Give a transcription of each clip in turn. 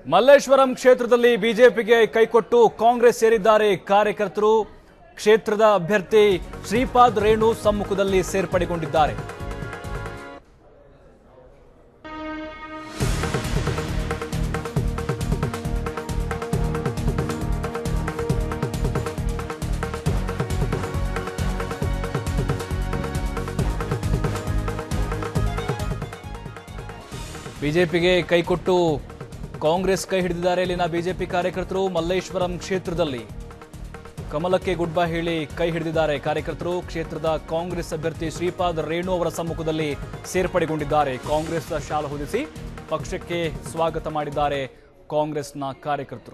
ಮಲ್ಲೇಶ್ವರಂ ಕ್ಷೇತ್ರದಲ್ಲಿ ಬಿಜೆಪಿಗೆ ಕೈಕೊಟ್ಟು ಕಾಂಗ್ರೆಸ್ ಸೇರಿದ್ದಾರೆ ಕಾರ್ಯಕರ್ತರು ಕ್ಷೇತ್ರದ ಅಭ್ಯರ್ಥಿ ಶ್ರೀಪಾದ್ ರೇಣು ಸಮ್ಮುಖದಲ್ಲಿ ಸೇರ್ಪಡೆಗೊಂಡಿದ್ದಾರೆ ಬಿಜೆಪಿಗೆ ಕೈಕೊಟ್ಟು ಕಾಂಗ್ರೆಸ್ ಕೈ ಹಿಡಿದಿದ್ದಾರೆ ಇಲ್ಲಿನ ಬಿಜೆಪಿ ಕಾರ್ಯಕರ್ತರು ಮಲ್ಲೇಶ್ವರಂ ಕ್ಷೇತ್ರದಲ್ಲಿ ಕಮಲಕ್ಕೆ ಗುಡ್ ಬೈ ಹೇಳಿ ಕೈ ಹಿಡಿದಿದ್ದಾರೆ ಕಾರ್ಯಕರ್ತರು ಕ್ಷೇತ್ರದ ಕಾಂಗ್ರೆಸ್ ಅಭ್ಯರ್ಥಿ ಶ್ರೀಪಾದ್ ರೇಣು ಅವರ ಸಮ್ಮುಖದಲ್ಲಿ ಸೇರ್ಪಡೆಗೊಂಡಿದ್ದಾರೆ ಕಾಂಗ್ರೆಸ್ ಶಾಲು ಹೊದಿಸಿ ಪಕ್ಷಕ್ಕೆ ಸ್ವಾಗತ ಮಾಡಿದ್ದಾರೆ ಕಾಂಗ್ರೆಸ್ನ ಕಾರ್ಯಕರ್ತರು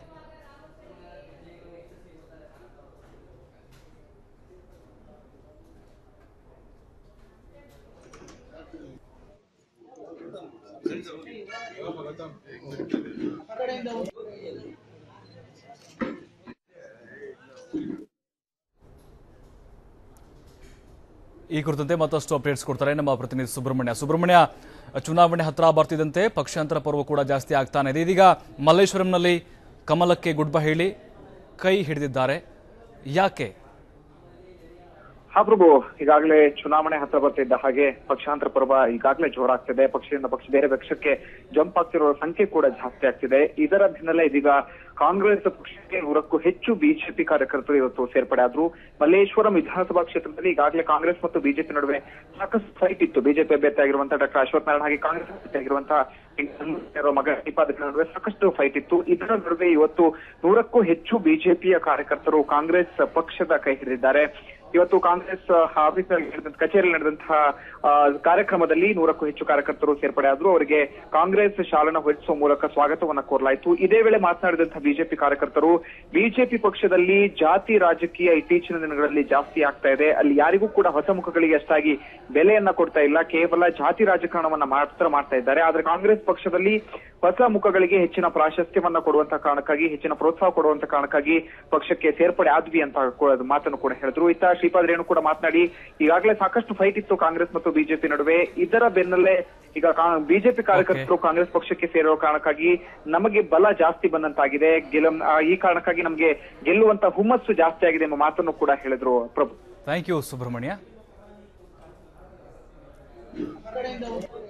ಈ ಕುರಿತಂತೆ ಮತ್ತಷ್ಟು ಅಪ್ಡೇಟ್ಸ್ ಕೊಡ್ತಾರೆ ನಮ್ಮ ಪ್ರತಿನಿಧಿ ಸುಬ್ರಹ್ಮಣ್ಯ ಸುಬ್ರಹ್ಮಣ್ಯ ಚುನಾವಣೆ ಹತ್ರ ಬರ್ತಿದ್ದಂತೆ ಪಕ್ಷಾಂತರ ಪರ್ವ ಕೂಡ ಜಾಸ್ತಿ ಆಗ್ತಾನೆ ಇದೆ ಇದೀಗ ಮಲ್ಲೇಶ್ವರಂನಲ್ಲಿ ಕಮಲಕ್ಕೆ ಗುಡ್ ಬೈ ಹೇಳಿ ಕೈ ಹಿಡಿದಿದ್ದಾರೆ ಯಾಕೆ ಹಾ ಪ್ರಭು ಈಗಾಗಲೇ ಚುನಾವಣೆ ಹತ್ರ ಬರ್ತಿದ್ದ ಹಾಗೆ ಪಕ್ಷಾಂತರ ಪರ್ವ ಈಗಾಗಲೇ ಜೋರಾಗ್ತಿದೆ ಪಕ್ಷದಿಂದ ಪಕ್ಷ ಬೇರೆ ಪಕ್ಷಕ್ಕೆ ಜಂಪ್ ಆಗ್ತಿರೋ ಸಂಖ್ಯೆ ಕೂಡ ಜಾಸ್ತಿ ಆಗ್ತಿದೆ ಇದರ ಬೆನ್ನಲ್ಲೇ ಇದೀಗ ಕಾಂಗ್ರೆಸ್ ಪಕ್ಷಕ್ಕೆ ನೂರಕ್ಕೂ ಹೆಚ್ಚು ಬಿಜೆಪಿ ಕಾರ್ಯಕರ್ತರು ಇವತ್ತು ಸೇರ್ಪಡೆ ಆದ್ರು ಮಲ್ಲೇಶ್ವರಂ ವಿಧಾನಸಭಾ ಕ್ಷೇತ್ರದಲ್ಲಿ ಈಗಾಗಲೇ ಕಾಂಗ್ರೆಸ್ ಮತ್ತು ಬಿಜೆಪಿ ನಡುವೆ ಸಾಕಷ್ಟು ಫೈಟ್ ಇತ್ತು ಬಿಜೆಪಿ ಅಭ್ಯರ್ಥಿ ಆಗಿರುವಂತಹ ಡಾಕ್ಟರ್ ಅಶ್ವಥ್ ನಾರಾಯಣ ಹಾಗೆ ಕಾಂಗ್ರೆಸ್ ಅಭ್ಯರ್ಥಿ ಆಗಿರುವಂತಹ ಇರೋ ಮಗ ಶ್ರೀಪಾದ್ ನಡುವೆ ಸಾಕಷ್ಟು ಫೈಟ್ ಇತ್ತು ಇದರ ನಡುವೆ ಇವತ್ತು ನೂರಕ್ಕೂ ಹೆಚ್ಚು ಬಿಜೆಪಿಯ ಕಾರ್ಯಕರ್ತರು ಕಾಂಗ್ರೆಸ್ ಪಕ್ಷದ ಕೈ ಹಿಡಿದಿದ್ದಾರೆ ಇವತ್ತು ಕಾಂಗ್ರೆಸ್ ಆಫೀಸ್ ನಡೆದಂತ ಕಚೇರಿಯಲ್ಲಿ ನಡೆದಂತಹ ಆ, ಕಾರ್ಯಕ್ರಮದಲ್ಲಿ ನೂರಕ್ಕೂ ಹೆಚ್ಚು ಕಾರ್ಯಕರ್ತರು ಸೇರ್ಪಡೆ ಆದ್ರು ಅವರಿಗೆ ಕಾಂಗ್ರೆಸ್ ಶಾಲನ ಹೊರಿಸುವ ಮೂಲಕ ಸ್ವಾಗತವನ್ನ ಕೋರಲಾಯಿತು ಇದೇ ವೇಳೆ ಮಾತನಾಡಿದಂತಹ ಬಿಜೆಪಿ ಕಾರ್ಯಕರ್ತರು ಬಿಜೆಪಿ ಪಕ್ಷದಲ್ಲಿ ಜಾತಿ ರಾಜಕೀಯ ಇತ್ತೀಚಿನ ದಿನಗಳಲ್ಲಿ ಜಾಸ್ತಿ ಆಗ್ತಾ ಇದೆ ಅಲ್ಲಿ ಯಾರಿಗೂ ಕೂಡ ಹೊಸ ಮುಖಗಳಿಗೆ ಅಷ್ಟಾಗಿ ಬೆಲೆಯನ್ನ ಕೊಡ್ತಾ ಇಲ್ಲ ಕೇವಲ ಜಾತಿ ರಾಜಕಾರಣವನ್ನ ಮಾತ್ರ ಮಾಡ್ತಾ ಇದ್ದಾರೆ ಆದ್ರೆ ಕಾಂಗ್ರೆಸ್ ಪಕ್ಷದಲ್ಲಿ ಹೊಸ ಮುಖಗಳಿಗೆ ಹೆಚ್ಚಿನ ಪ್ರಾಶಸ್ತ್ಯವನ್ನ ಕೊಡುವಂತ ಕಾರಣಕ್ಕಾಗಿ ಹೆಚ್ಚಿನ ಪ್ರೋತ್ಸಾಹ ಕೊಡುವಂತ ಕಾರಣಕ್ಕಾಗಿ ಪಕ್ಷಕ್ಕೆ ಸೇರ್ಪಡೆ ಆದ್ವಿ ಅಂತ ಕೂ- ಮಾತನ್ನು ಕೂಡ ಹೇಳಿದ್ರು ಇತ್ತ ಶ್ರೀಪಾದ್ ರೇಣು ಕೂಡ ಮಾತನಾಡಿ ಈಗಾಗಲೇ ಸಾಕಷ್ಟು ಫೈಟ್ ಇತ್ತು ಕಾಂಗ್ರೆಸ್ ಮತ್ತು ಬಿಜೆಪಿ ನಡುವೆ ಇದರ ಬೆನ್ನಲ್ಲೇ ಈಗ ಬಿಜೆಪಿ ಕಾರ್ಯಕರ್ತರು ಕಾಂಗ್ರೆಸ್ ಪಕ್ಷಕ್ಕೆ ಸೇರೋ ಕಾರಣಕ್ಕಾಗಿ ನಮಗೆ ಬಲ ಜಾಸ್ತಿ ಬಂದಂತಾಗಿದೆ ಗೆಲ ಆ, ಈ ಕಾರಣಕ್ಕಾಗಿ ನಮಗೆ ಗೆಲ್ಲುವಂತ ಹುಮ್ಮಸ್ಸು ಜಾಸ್ತಿ ಆಗಿದೆ ಎಂಬ ಮಾತನ್ನು ಕೂಡ ಹೇಳಿದ್ರು ಪ್ರಭು ಥ್ಯಾಂಕ್ ಯು ಸುಬ್ರಹ್ಮಣ್ಯ